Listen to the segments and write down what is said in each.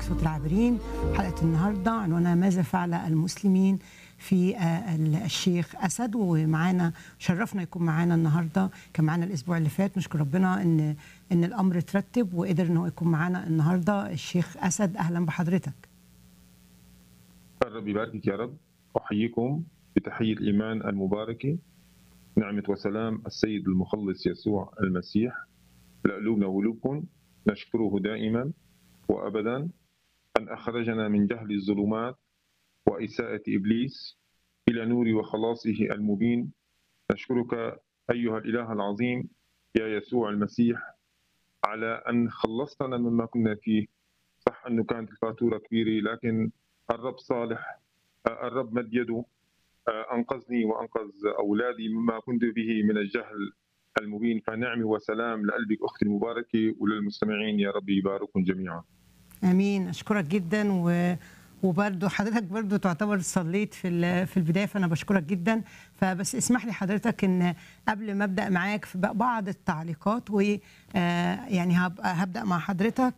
برنامج صوت العابرين حلقة النهاردة عنوانها ماذا فعل المسلمين في آه، الشيخ أسد ومعانا شرفنا يكون معانا النهاردة كان معانا الأسبوع اللي فات نشكر ربنا إن إن الأمر ترتب وقدر إنه يكون معانا النهاردة الشيخ أسد أهلا بحضرتك الرب يباركك يا رب أحييكم بتحية الإيمان المباركة نعمة وسلام السيد المخلص يسوع المسيح لقلوبنا وقلوبكم نشكره دائما وأبدا أن أخرجنا من جهل الظلمات وإساءة إبليس إلى نور وخلاصه المبين نشكرك أيها الإله العظيم يا يسوع المسيح على أن خلصتنا مما كنا فيه صح أنه كانت الفاتورة كبيرة لكن الرب صالح الرب مد يده أنقذني وأنقذ أولادي مما كنت به من الجهل المبين فنعمة وسلام لقلبك أختي المباركة وللمستمعين يا رب يبارككم جميعا امين اشكرك جدا و وبرضه حضرتك برضه تعتبر صليت في ال- في البدايه فانا بشكرك جدا فبس اسمح لي حضرتك ان قبل ما ابدا معاك في بق- بعض التعليقات و آه، يعني هبقى هبدا مع حضرتك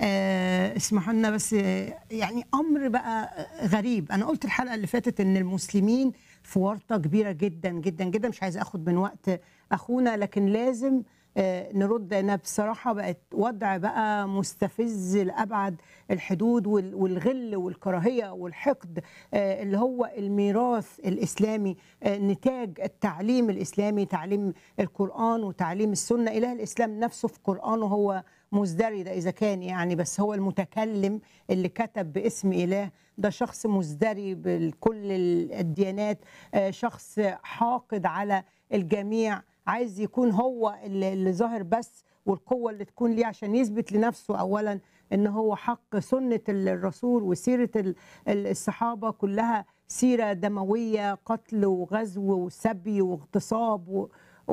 آه، اسمحوا لنا بس آه، يعني امر بقى غريب انا قلت الحلقه اللي فاتت ان المسلمين في ورطه كبيره جدا جدا جدا مش عايزه اخد من وقت اخونا لكن لازم آه، نرد انا بصراحه بقت وضع بقى مستفز لابعد الحدود وال- والغل والكراهيه والحقد آه، اللي هو الميراث الاسلامي آه، نتاج التعليم الاسلامي تعليم القران وتعليم السنه اله الاسلام نفسه في قرانه هو مزدري ده اذا كان يعني بس هو المتكلم اللي كتب باسم اله ده شخص مزدري بكل الديانات آه، شخص حاقد على الجميع عايز يكون هو اللي اللي ظاهر بس والقوه اللي تكون ليه عشان يثبت لنفسه اولا ان هو حق سنه الرسول وسيره ال- ال- الصحابه كلها سيره دمويه قتل وغزو وسبي واغتصاب و-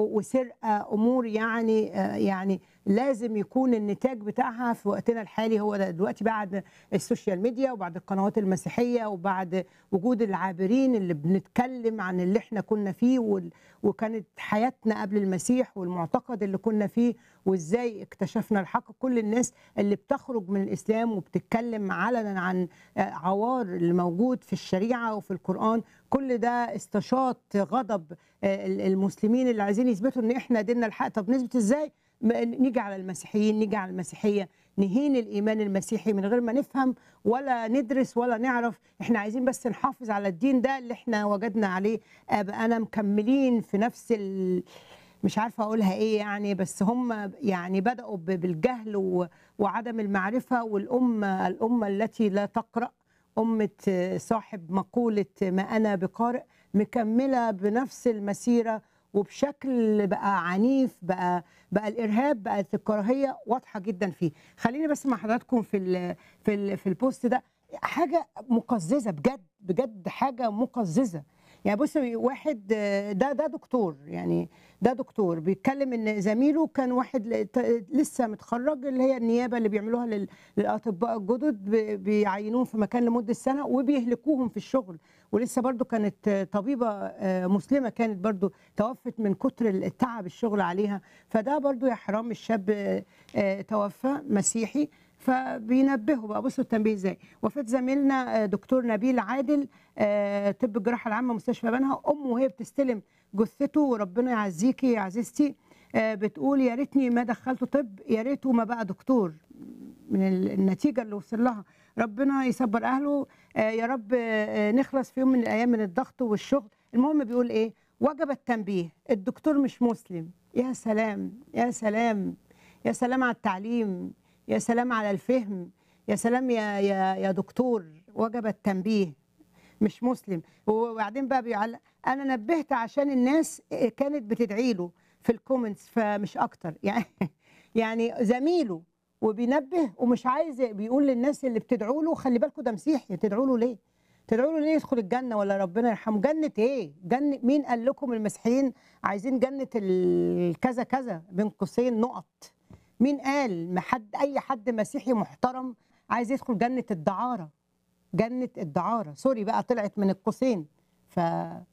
وسرقه امور يعني آه، يعني لازم يكون النتاج بتاعها في وقتنا الحالي هو ده دلوقتي بعد السوشيال ميديا وبعد القنوات المسيحيه وبعد وجود العابرين اللي بنتكلم عن اللي احنا كنا فيه وال- وكانت حياتنا قبل المسيح والمعتقد اللي كنا فيه وازاي اكتشفنا الحق كل الناس اللي بتخرج من الاسلام وبتتكلم علنا عن آه، عوار اللي موجود في الشريعه وفي القران كل ده استشاط غضب آه، المسلمين اللي عايزين يثبتوا ان احنا ديننا الحق طب نثبت ازاي م- نيجي على المسيحيين نيجي على المسيحيه نهين الايمان المسيحي من غير ما نفهم ولا ندرس ولا نعرف احنا عايزين بس نحافظ على الدين ده اللي احنا وجدنا عليه ابقانا مكملين في نفس ال... مش عارفه اقولها ايه يعني بس هم يعني بداوا ب- بالجهل و... وعدم المعرفه والامه الامه التي لا تقرا أمة صاحب مقولة ما أنا بقارئ مكملة بنفس المسيرة وبشكل بقى عنيف بقى بقى الارهاب بقت الكراهيه واضحه جدا فيه خليني بس مع حضراتكم في ال في ال في البوست ده حاجه مقززه بجد بجد حاجه مقززه يعني بص واحد ده ده دكتور يعني ده دكتور بيتكلم ان زميله كان واحد ل- ت- لسه متخرج اللي هي النيابه اللي بيعملوها لل- للاطباء الجدد ب- بيعينوهم في مكان لمده سنه وبيهلكوهم في الشغل ولسه برضو كانت طبيبه آه، مسلمه كانت برضو توفت من كتر التعب الشغل عليها فده برضو يا حرام الشاب آه، آه، توفى مسيحي فبينبهوا بقى بصوا التنبيه ازاي وفاه زميلنا آه، دكتور نبيل عادل آه، طب الجراحه العامه مستشفى بنها امه وهي بتستلم جثته وربنا يعزيكي يا عزيزتي آه، بتقول يا ريتني ما دخلته طب يا ريته ما بقى دكتور من ال- النتيجه اللي وصل لها ربنا يصبر اهله آه، يا رب آه، نخلص في يوم من الايام من الضغط والشغل المهم بيقول ايه وجب التنبيه الدكتور مش مسلم يا سلام يا سلام يا سلام على التعليم يا سلام على الفهم يا سلام يا يا يا دكتور وجب التنبيه مش مسلم وبعدين بقى بيعلق انا نبهت عشان الناس كانت بتدعي له في الكومنتس فمش اكتر يعني يعني زميله وبينبه ومش عايز بيقول للناس اللي بتدعوا له خلي بالكم ده مسيحي تدعوا له ليه؟ تدعوا له ليه يدخل الجنه ولا ربنا يرحمه؟ جنه ايه؟ جنه مين قال لكم المسيحيين عايزين جنه الكذا كذا بين قوسين نقط مين قال ما حد اي حد مسيحي محترم عايز يدخل جنه الدعاره جنه الدعاره سوري بقى طلعت من القوسين ف